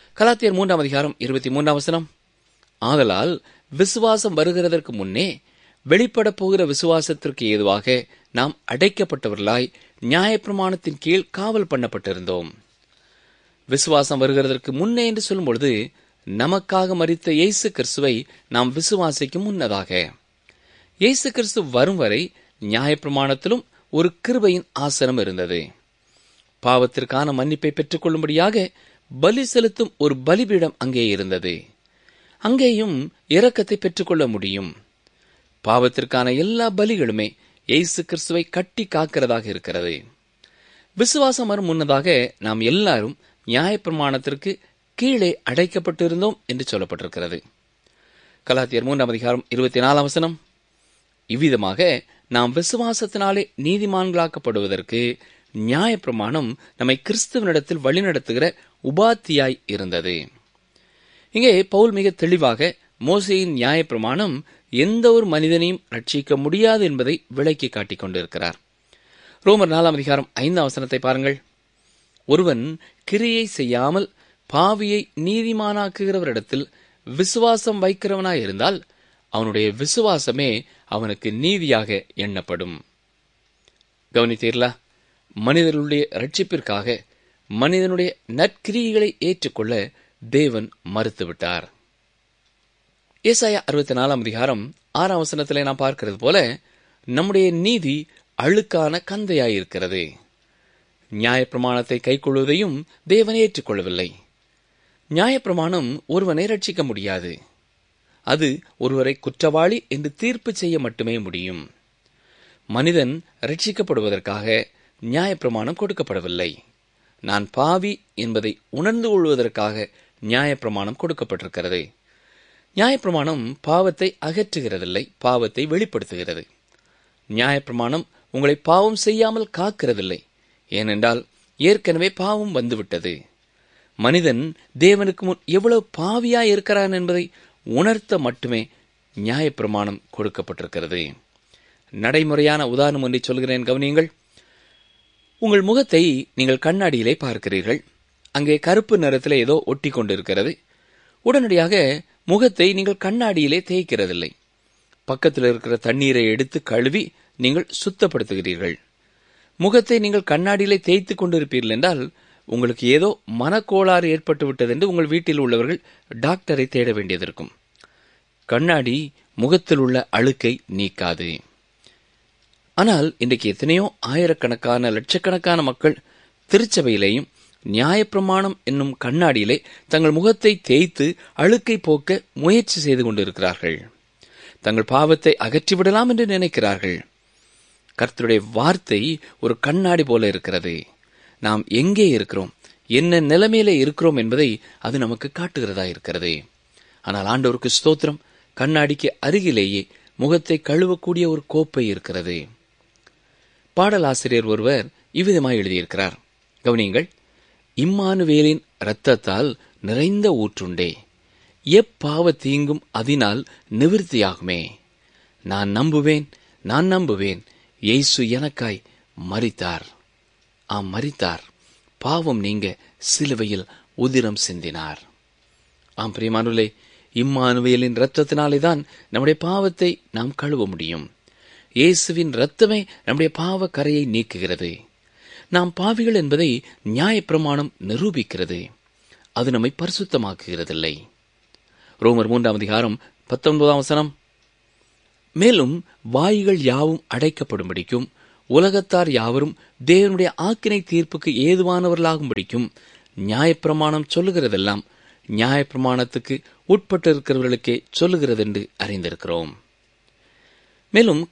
கலாத்தியர் மூன்றாம் அதிகாரம் இருபத்தி மூன்றாம் வசனம் ஆதலால் விசுவாசம் வருகிறதற்கு முன்னே வெளிப்படப் போகிற விசுவாசத்திற்கு ஏதுவாக நாம் அடைக்கப்பட்டவர்களாய் நியாயப்பிரமாணத்தின் கீழ் காவல் பண்ணப்பட்டிருந்தோம் விசுவாசம் வருகிறதற்கு முன்னே என்று சொல்லும் பொழுது நமக்காக மறித்த இயேசு கிறிஸ்துவை நாம் விசுவாசிக்கும் முன்னதாக இயேசு கிறிஸ்து வரும் வரை நியாயப்பிரமாணத்திலும் ஒரு கிருபையின் ஆசனம் இருந்தது பாவத்திற்கான மன்னிப்பை பெற்றுக்கொள்ளும்படியாக பலி செலுத்தும் ஒரு பலிபீடம் அங்கே இருந்தது அங்கேயும் இரக்கத்தை பெற்றுக்கொள்ள முடியும் பாவத்திற்கான எல்லா பலிகளுமே இயேசு கிறிஸ்துவை கட்டி காக்கிறதாக இருக்கிறது விசுவாசம் வரும் முன்னதாக நாம் எல்லாரும் நியாயப்பிரமாணத்திற்கு கீழே அடைக்கப்பட்டிருந்தோம் என்று சொல்லப்பட்டிருக்கிறது கலாத்தியர் மூன்றாம் அதிகாரம் இருபத்தி நாலாம் வசனம் இவ்விதமாக நாம் விசுவாசத்தினாலே நீதிமான்களாக்கப்படுவதற்கு நியாயப்பிரமாணம் நம்மை கிறிஸ்துவனிடத்தில் வழிநடத்துகிற உபாத்தியாய் இருந்தது இங்கே பவுல் மிக தெளிவாக மோசையின் நியாயப்பிரமாணம் எந்த ஒரு மனிதனையும் ரட்சிக்க முடியாது என்பதை விளக்கி காட்டிக் கொண்டிருக்கிறார் ரோமர் நாலாம் அதிகாரம் ஐந்தாம் வசனத்தை பாருங்கள் ஒருவன் கிரியை செய்யாமல் பாவியை நீதிமானாக்குகிறவரிடத்தில் விசுவாசம் வைக்கிறவனாயிருந்தால் அவனுடைய விசுவாசமே அவனுக்கு நீதியாக எண்ணப்படும் கவனித்தீர்களா மனிதர்களுடைய ரட்சிப்பிற்காக மனிதனுடைய நற்கிரியைகளை ஏற்றுக்கொள்ள தேவன் மறுத்துவிட்டார் ஏசாயா அறுபத்தி நாலாம் அதிகாரம் ஆறாம் வசனத்திலே நாம் பார்க்கிறது போல நம்முடைய நீதி அழுக்கான கந்தையாயிருக்கிறது நியாயப்பிரமாணத்தை கைக்கொள்வதையும் தேவன் ஏற்றுக்கொள்ளவில்லை நியாயப்பிரமாணம் ஒருவனை ரட்சிக்க முடியாது அது ஒருவரை குற்றவாளி என்று தீர்ப்பு செய்ய மட்டுமே முடியும் மனிதன் ரட்சிக்கப்படுவதற்காக நியாயப்பிரமாணம் கொடுக்கப்படவில்லை நான் பாவி என்பதை உணர்ந்து கொள்வதற்காக நியாயப்பிரமாணம் கொடுக்கப்பட்டிருக்கிறது நியாயப்பிரமாணம் பாவத்தை அகற்றுகிறதில்லை பாவத்தை வெளிப்படுத்துகிறது நியாயப்பிரமாணம் உங்களை பாவம் செய்யாமல் காக்கிறதில்லை ஏனென்றால் ஏற்கனவே பாவம் வந்துவிட்டது மனிதன் தேவனுக்கு முன் எவ்வளவு பாவியா இருக்கிறான் என்பதை உணர்த்த மட்டுமே நியாயப்பிரமாணம் கொடுக்கப்பட்டிருக்கிறது நடைமுறையான உதாரணம் ஒன்றை சொல்கிறேன் கவனியுங்கள் உங்கள் முகத்தை நீங்கள் கண்ணாடியிலே பார்க்கிறீர்கள் அங்கே கருப்பு நிறத்தில் ஏதோ ஒட்டி கொண்டிருக்கிறது உடனடியாக முகத்தை நீங்கள் கண்ணாடியிலே தேய்க்கிறதில்லை பக்கத்தில் இருக்கிற தண்ணீரை எடுத்து கழுவி நீங்கள் சுத்தப்படுத்துகிறீர்கள் முகத்தை நீங்கள் கண்ணாடியிலே தேய்த்து கொண்டிருப்பீர்கள் என்றால் உங்களுக்கு ஏதோ மனக்கோளாறு ஏற்பட்டு விட்டது என்று உங்கள் வீட்டில் உள்ளவர்கள் டாக்டரை தேட வேண்டியதிருக்கும் கண்ணாடி முகத்தில் உள்ள அழுக்கை நீக்காது ஆனால் இன்றைக்கு எத்தனையோ ஆயிரக்கணக்கான லட்சக்கணக்கான மக்கள் திருச்சபையிலேயும் நியாயப்பிரமாணம் என்னும் கண்ணாடியிலே தங்கள் முகத்தை தேய்த்து அழுக்கை போக்க முயற்சி செய்து கொண்டிருக்கிறார்கள் தங்கள் பாவத்தை அகற்றிவிடலாம் என்று நினைக்கிறார்கள் கர்த்தருடைய வார்த்தை ஒரு கண்ணாடி போல இருக்கிறது நாம் எங்கே இருக்கிறோம் என்ன நிலைமையில இருக்கிறோம் என்பதை அது நமக்கு காட்டுகிறதா இருக்கிறது ஆனால் ஆண்டவருக்கு ஸ்தோத்திரம் கண்ணாடிக்கு அருகிலேயே முகத்தை கழுவக்கூடிய ஒரு கோப்பை இருக்கிறது பாடலாசிரியர் ஒருவர் இவ்விதமாய் எழுதியிருக்கிறார் கவனியுங்கள் இம்மானுவேலின் இரத்தத்தால் நிறைந்த ஊற்றுண்டே எப்பாவ தீங்கும் அதனால் நிவிருத்தியாகுமே நான் நம்புவேன் நான் நம்புவேன் இயேசு எனக்காய் மரித்தார் ஆம் மரித்தார் பாவம் நீங்க சிலுவையில் உதிரம் சிந்தினார் ஆம் பிரியமானுலே இம்மானுவேலின் இரத்தத்தினாலே தான் நம்முடைய பாவத்தை நாம் கழுவ முடியும் இயேசுவின் இரத்தமே நம்முடைய பாவ கரையை நீக்குகிறது நாம் பாவிகள் என்பதை நியாயப்பிரமாணம் நிரூபிக்கிறது அது நம்மை பரிசுத்தமாக்குகிறதில்லை ரோமர் மூன்றாம் அதிகாரம் பத்தொன்பதாம் வசனம் மேலும் வாய்கள் யாவும் அடைக்கப்படும்படிக்கும் உலகத்தார் யாவரும் தேவனுடைய ஆக்கினை தீர்ப்புக்கு ஏதுவானவர்களாகும்படிக்கும் நியாயப்பிரமாணம் சொல்லுகிறதெல்லாம் நியாயப்பிரமாணத்துக்கு உட்பட்டிருக்கிறவர்களுக்கே சொல்லுகிறதென்று அறிந்திருக்கிறோம் மேலும்